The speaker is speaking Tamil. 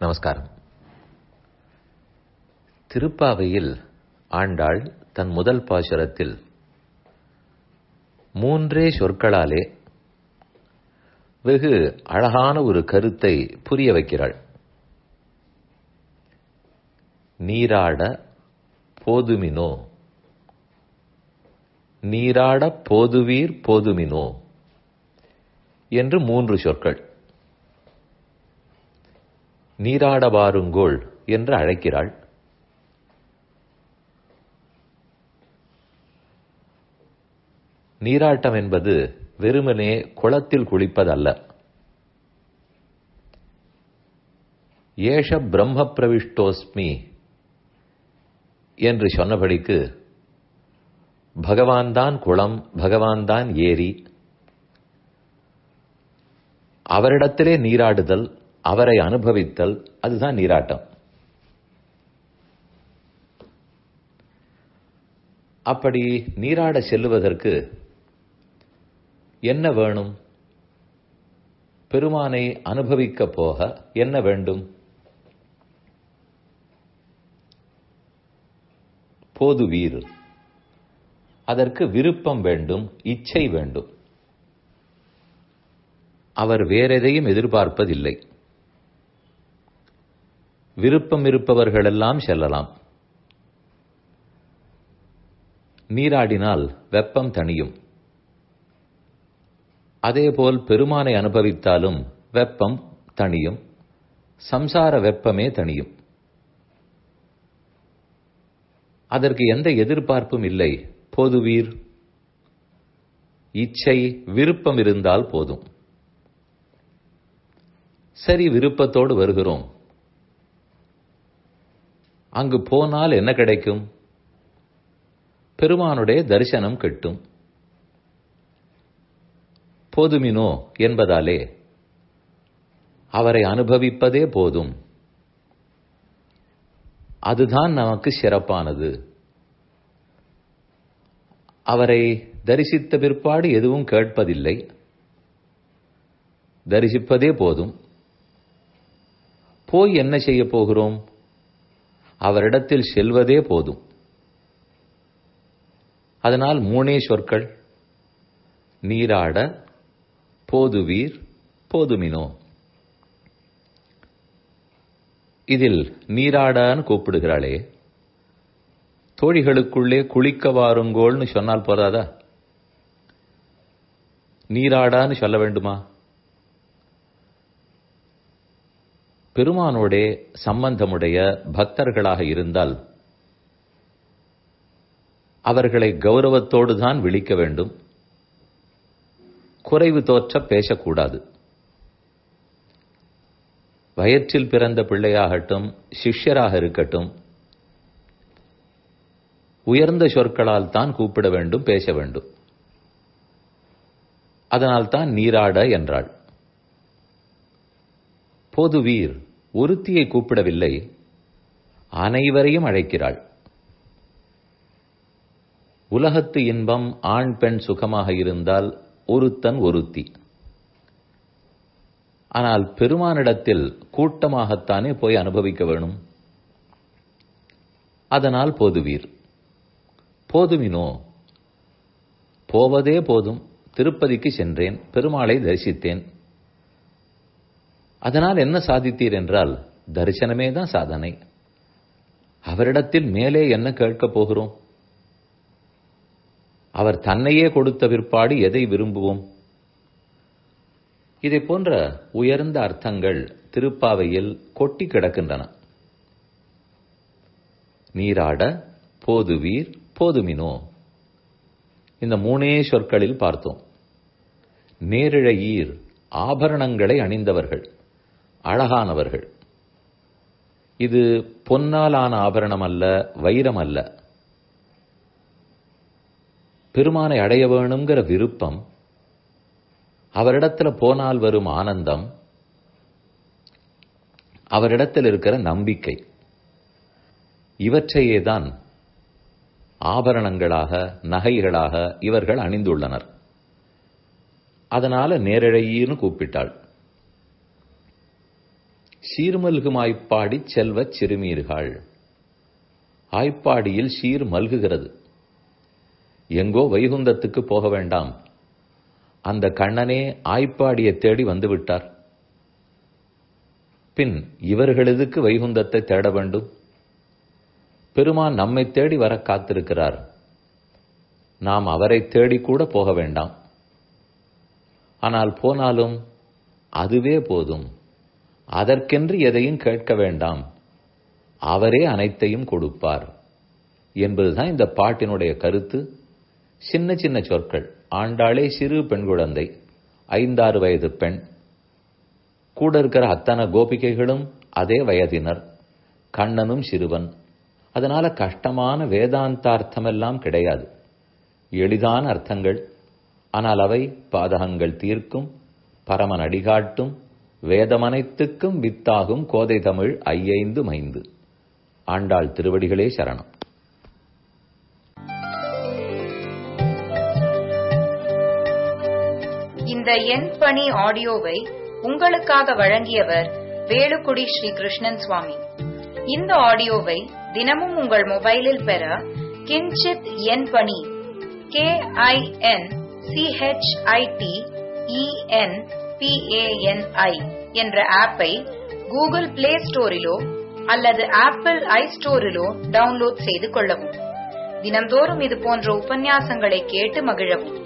நமஸ்காரம் திருப்பாவையில் ஆண்டாள் தன் முதல் பாசுரத்தில் மூன்றே சொற்களாலே வெகு அழகான ஒரு கருத்தை புரிய வைக்கிறாள் நீராட போதுமினோ நீராட போதுவீர் போதுமினோ என்று மூன்று சொற்கள் நீராட வாருங்கோள் என்று அழைக்கிறாள் நீராட்டம் என்பது வெறுமனே குளத்தில் குளிப்பதல்ல ஏஷ பிரம்ம பிரவிஷ்டோஸ்மி என்று சொன்னபடிக்கு பகவான் தான் குளம் பகவான் தான் ஏரி அவரிடத்திலே நீராடுதல் அவரை அனுபவித்தல் அதுதான் நீராட்டம் அப்படி நீராட செல்லுவதற்கு என்ன வேணும் பெருமானை அனுபவிக்க போக என்ன வேண்டும் போது வீர் அதற்கு விருப்பம் வேண்டும் இச்சை வேண்டும் அவர் வேறெதையும் எதிர்பார்ப்பதில்லை விருப்பம் இருப்பவர்களெல்லாம் செல்லலாம் நீராடினால் வெப்பம் தணியும் அதேபோல் பெருமானை அனுபவித்தாலும் வெப்பம் தணியும் சம்சார வெப்பமே தணியும் அதற்கு எந்த எதிர்பார்ப்பும் இல்லை போதுவீர் இச்சை விருப்பம் இருந்தால் போதும் சரி விருப்பத்தோடு வருகிறோம் அங்கு போனால் என்ன கிடைக்கும் பெருமானுடைய தரிசனம் கிட்டும் போதுமினோ என்பதாலே அவரை அனுபவிப்பதே போதும் அதுதான் நமக்கு சிறப்பானது அவரை தரிசித்த பிற்பாடு எதுவும் கேட்பதில்லை தரிசிப்பதே போதும் போய் என்ன செய்ய போகிறோம் அவரிடத்தில் செல்வதே போதும் அதனால் மூணே சொற்கள் நீராட போதுவீர் போதுமினோ இதில் நீராடான்னு கூப்பிடுகிறாளே தோழிகளுக்குள்ளே குளிக்க வாருங்கோள்னு சொன்னால் போதாதா நீராடான்னு சொல்ல வேண்டுமா பெருமானோடே சம்பந்தமுடைய பக்தர்களாக இருந்தால் அவர்களை கௌரவத்தோடு தான் விழிக்க வேண்டும் குறைவு தோற்ற பேசக்கூடாது வயிற்றில் பிறந்த பிள்ளையாகட்டும் சிஷ்யராக இருக்கட்டும் உயர்ந்த சொற்களால் தான் கூப்பிட வேண்டும் பேச வேண்டும் அதனால் தான் நீராட என்றாள் போதுவீர் ஒருத்தியை கூப்பிடவில்லை அனைவரையும் அழைக்கிறாள் உலகத்து இன்பம் ஆண் பெண் சுகமாக இருந்தால் ஒருத்தன் ஒருத்தி ஆனால் பெருமானிடத்தில் கூட்டமாகத்தானே போய் அனுபவிக்க வேணும் அதனால் போதுவீர் போதுமினோ போவதே போதும் திருப்பதிக்கு சென்றேன் பெருமாளை தரிசித்தேன் அதனால் என்ன சாதித்தீர் என்றால் தரிசனமே தான் சாதனை அவரிடத்தில் மேலே என்ன கேட்கப் போகிறோம் அவர் தன்னையே கொடுத்த பிற்பாடு எதை விரும்புவோம் இதை போன்ற உயர்ந்த அர்த்தங்கள் திருப்பாவையில் கொட்டி கிடக்கின்றன நீராட போதுவீர் போதுமினோ இந்த மூணே சொற்களில் பார்த்தோம் நேரிழையீர் ஆபரணங்களை அணிந்தவர்கள் அழகானவர்கள் இது பொன்னாலான ஆபரணம் அல்ல வைரம் அல்ல பெருமானை அடைய வேணுங்கிற விருப்பம் அவரிடத்துல போனால் வரும் ஆனந்தம் அவரிடத்தில் இருக்கிற நம்பிக்கை இவற்றையே தான் ஆபரணங்களாக நகைகளாக இவர்கள் அணிந்துள்ளனர் அதனால நேரழையீர்னு கூப்பிட்டாள் சீர்மல்குமாய்ப்பாடிச் செல்வச் சிறுமீர்கள் ஆய்ப்பாடியில் சீர் மல்குகிறது எங்கோ வைகுந்தத்துக்கு போக வேண்டாம் அந்த கண்ணனே ஆய்ப்பாடியை தேடி வந்துவிட்டார் பின் இவர்களெதுக்கு வைகுந்தத்தை தேட வேண்டும் பெருமான் நம்மை தேடி வர காத்திருக்கிறார் நாம் அவரை தேடி கூட போக வேண்டாம் ஆனால் போனாலும் அதுவே போதும் அதற்கென்று எதையும் கேட்க வேண்டாம் அவரே அனைத்தையும் கொடுப்பார் என்பதுதான் இந்த பாட்டினுடைய கருத்து சின்ன சின்ன சொற்கள் ஆண்டாளே சிறு பெண் குழந்தை ஐந்தாறு வயது பெண் கூட இருக்கிற அத்தனை கோபிகைகளும் அதே வயதினர் கண்ணனும் சிறுவன் அதனால கஷ்டமான வேதாந்தார்த்தமெல்லாம் கிடையாது எளிதான அர்த்தங்கள் ஆனால் அவை பாதகங்கள் தீர்க்கும் பரமன் அடிகாட்டும் வேதமனைத்துக்கும் வித்தாகும் கோதை தமிழ் ஐயைந்து மைந்து ஆண்டாள் திருவடிகளே சரணம் இந்த எண் பணி ஆடியோவை உங்களுக்காக வழங்கியவர் வேலுக்குடி ஸ்ரீ கிருஷ்ணன் சுவாமி இந்த ஆடியோவை தினமும் உங்கள் மொபைலில் பெற கிஞ்சித் எண் பணி கே ஐ என் சிஹெச்ஐடி இஎன் பிஏஎன்ஐ என்ற ஆப்பை கூகுள் பிளே ஸ்டோரிலோ அல்லது ஆப்பிள் ஐ ஸ்டோரிலோ டவுன்லோட் செய்து கொள்ளவும் தினந்தோறும் இது போன்ற உபன்யாசங்களை கேட்டு மகிழவும்